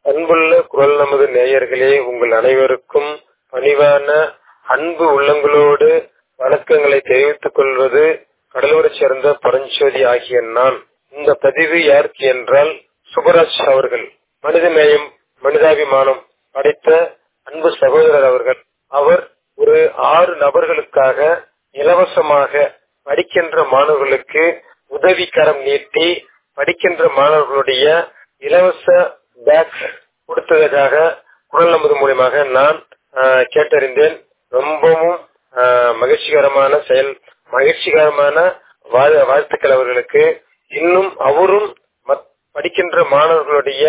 அன்புள்ள குரல் நமது நேயர்களே உங்கள் அனைவருக்கும் பணிவான அன்பு உள்ளங்களோடு வணக்கங்களை தெரிவித்துக் கொள்வது கடலூரைச் சேர்ந்த பரஞ்சோதி ஆகிய நான் இந்த பதிவு யாருக்கு என்றால் சுபராஜ் அவர்கள் மனிதநேயம் மனிதாபிமானம் படைத்த அன்பு சகோதரர் அவர்கள் அவர் ஒரு ஆறு நபர்களுக்காக இலவசமாக படிக்கின்ற மாணவர்களுக்கு உதவிக்கரம் நீட்டி படிக்கின்ற மாணவர்களுடைய இலவச பேக் கொடுத்ததற்காக குரல் நமது மூலியமாக நான் ஆஹ், கேட்டறிந்தேன் ரொம்பவும் ஆஹ், மகிழ்ச்சிகரமான செயல் மகிழ்ச்சிகரமான வாழ்- வாழ்த்துக்கள் அவர்களுக்கு இன்னும் அவரும் மத்- படிக்கின்ற மாணவர்களுடைய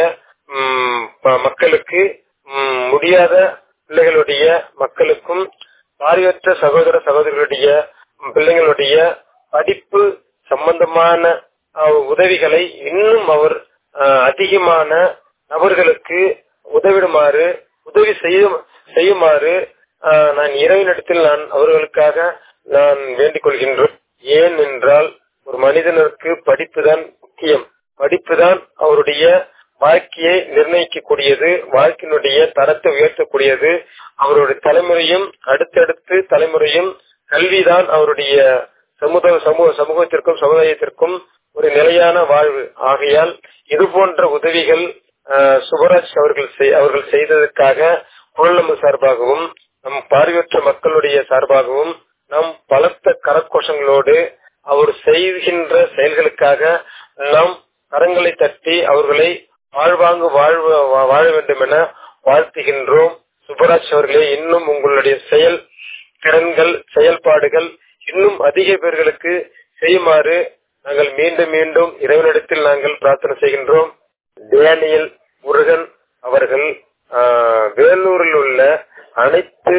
ம், ம- மக்களுக்கு ம், முடியாத பிள்ளைகளுடைய மக்களுக்கும் பார்வையற்ற சகோதர சகோதரிகளுடைய ம், பிள்ளைகளுடைய படிப்பு சம்பந்தமான அஹ், உதவிகளை இன்னும் அவர் அஹ், அதிகமான நபர்களுக்கு உதவிடுமாறு உதவி செய்யும் செய்யுமாறு அஹ், நான் இறைவனிடத்தில் நான் அவர்களுக்காக நான் வேண்டிக் கொள்கின்றேன் ஏன் என்றால் ஒரு மனிதனுக்கு படிப்புதான் முக்கியம் படிப்புதான் அவருடைய வாழ்க்கையை நிர்ணயிக்கக்கூடியது வாழ்க்கையினுடைய தரத்தை உயர்த்தக்கூடியது அவருடைய தலைமுறையும் அடுத்தடுத்து தலைமுறையும் கல்விதான் அவருடைய சமுதாய சமூக சமூகத்திற்கும் சமுதாயத்திற்கும் ஒரு நிலையான வாழ்வு ஆகையால் இது போன்ற உதவிகள் அஹ், சுபராஜ் அவர்கள் செய்- அவர்கள் செய்ததற்காக குரல் சார்பாகவும் நம் பார்வையற்ற மக்களுடைய சார்பாகவும் நம் பலத்த கரக்கோஷங்களோடு அவர் செய்கின்ற செயல்களுக்காக நாம் கரங்களை தட்டி அவர்களை வாழ்வாங்கு வாழ்வ வா- வாழ வேண்டும் என வாழ்த்துகின்றோம் சுப்பராஜ் அவர்களே இன்னும் உங்களுடைய செயல் திறன்கள் செயல்பாடுகள் இன்னும் அதிக பேர்களுக்கு செய்யுமாறு நாங்கள் மீண்டும் மீண்டும் இறைவனிடத்தில் நாங்கள் பிரார்த்தனை செய்கின்றோம் டேனியல் முருகன் அவர்கள் ஆஹ், வேலூரில் உள்ள அனைத்து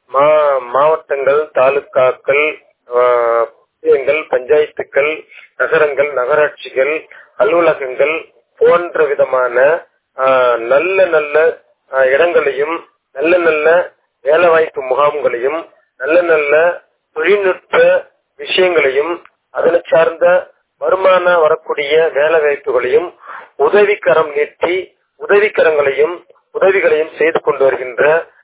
மா- மாவட்டங்கள் தாலுகாக்கள் ஆஹ், ஒன்றியங்கள், பஞ்சாயத்துக்கள் நகரங்கள் நகராட்சிகள் அலுவலகங்கள் போன்ற விதமான ஆஹ், நல்ல நல்ல ஆஹ், இடங்களையும் நல்ல நல்ல வேலைவாய்ப்பு முகாம்களையும் நல்ல நல்ல தொழில்நுட்ப விஷயங்களையும் அதனை சார்ந்த வருமான வரக்கூடிய வேலை வாய்ப்புகளையும் உதவிக்கரம் நீட்டி உதவிக்கரங்களையும் உதவிகளையும் செய்து கொண்டு வருகின்ற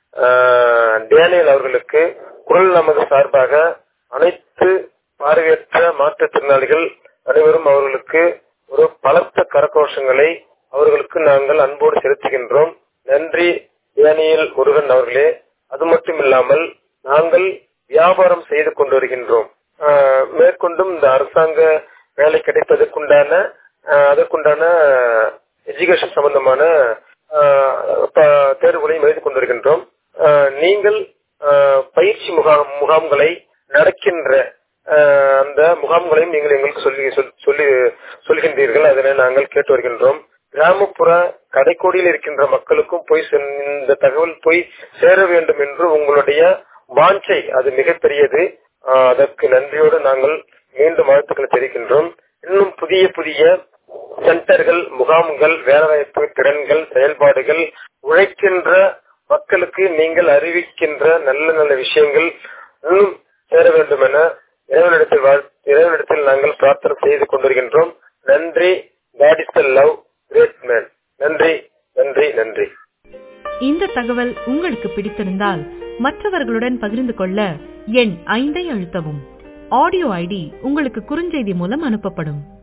ஆஹ், டேனியல் அவர்களுக்கு குரல் நமது சார்பாக அனைத்து பார்வையற்ற மாற்றுத்திறனாளிகள் அனைவரும் அவர்களுக்கு ஒரு பலத்த கரகோஷங்களை அவர்களுக்கு நாங்கள் அன்போடு செலுத்துகின்றோம் நன்றி டேனியல் முருகன் அவர்களே அது மட்டும் இல்லாமல் நாங்கள் வியாபாரம் செய்து கொண்டு வருகின்றோம் ஆஹ், மேற்கொண்டும் இந்த அரசாங்க வேலை கிடைப்பதற்குண்டான ஆஹ், அதற்குண்டான எஜுகேஷன் சம்பந்தமான ஆஹ், ப- தேர்வுகளையும் எழுதி கொண்டு வருகின்றோம் ஆஹ், நீங்கள் ஆஹ், பயிற்சி முகாம் முகாம்களை நடக்கின்ற ஆஹ், அந்த முகாம்களையும் நீங்கள் எங்களுக்கு சொல்லி சொல்- சொல்லி சொல்கின்றீர்கள் அதனை நாங்கள் கேட்டு வருகின்றோம் கிராமப்புற கடைக்கோடியில் இருக்கின்ற மக்களுக்கும் போய் சென்- இந்த தகவல் போய் சேர வேண்டும் என்று உங்களுடைய வாஞ்சை அது மிகப்பெரியது ஆஹ், அதற்கு நன்றியோடு நாங்கள் மீண்டும் வாழ்த்துக்களை தெரிவிக்கின்றோம் இன்னும் புதிய புதிய சென்டர்கள் முகாம்கள் வேலைவாய்ப்பு திறன்கள் செயல்பாடுகள் உழைக்கின்ற மக்களுக்கு நீங்கள் அறிவிக்கின்ற நல்ல நல்ல விஷயங்கள் இன்னும் சேர வேண்டும் என இறைவனிடத்தில் வாழ்- இறைவனிடத்தில் நாங்கள் பிரார்த்தனை செய்து கொண்டிருக்கின்றோம் நன்றி God is the love great man நன்றி நன்றி நன்றி இந்த தகவல் உங்களுக்கு பிடித்திருந்தால் மற்றவர்களுடன் பகிர்ந்து கொள்ள எண் ஐந்தை அழுத்தவும் ஆடியோ ஐடி உங்களுக்கு குறுஞ்செய்தி மூலம் அனுப்பப்படும்